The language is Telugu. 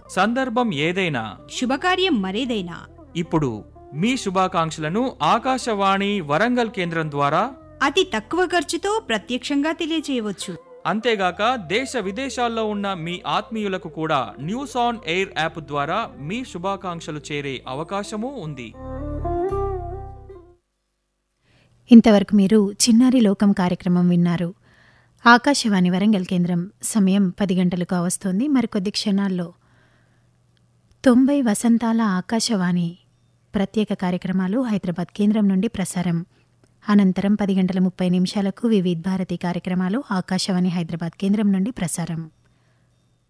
సందర్భం ఏదైనా శుభకార్యం మరేదైనా ఇప్పుడు మీ శుభాకాంక్షలను ఆకాశవాణి వరంగల్ కేంద్రం ద్వారా అతి తక్కువ ఖర్చుతో ప్రత్యక్షంగా తెలియజేయవచ్చు అంతేగాక దేశ విదేశాల్లో ఉన్న మీ ఆత్మీయులకు కూడా న్యూస్ ఆన్ ఎయిర్ యాప్ ద్వారా మీ శుభాకాంక్షలు చేరే అవకాశమూ ఉంది ఇంతవరకు మీరు చిన్నారి లోకం కార్యక్రమం విన్నారు ఆకాశవాణి వరంగల్ కేంద్రం సమయం పది గంటలకు వస్తోంది మరికొద్ది క్షణాల్లో తొంభై వసంతాల ఆకాశవాణి ప్రత్యేక కార్యక్రమాలు హైదరాబాద్ కేంద్రం నుండి ప్రసారం అనంతరం పది గంటల ముప్పై నిమిషాలకు వివిధ భారతి కార్యక్రమాలు ఆకాశవాణి హైదరాబాద్ కేంద్రం నుండి ప్రసారం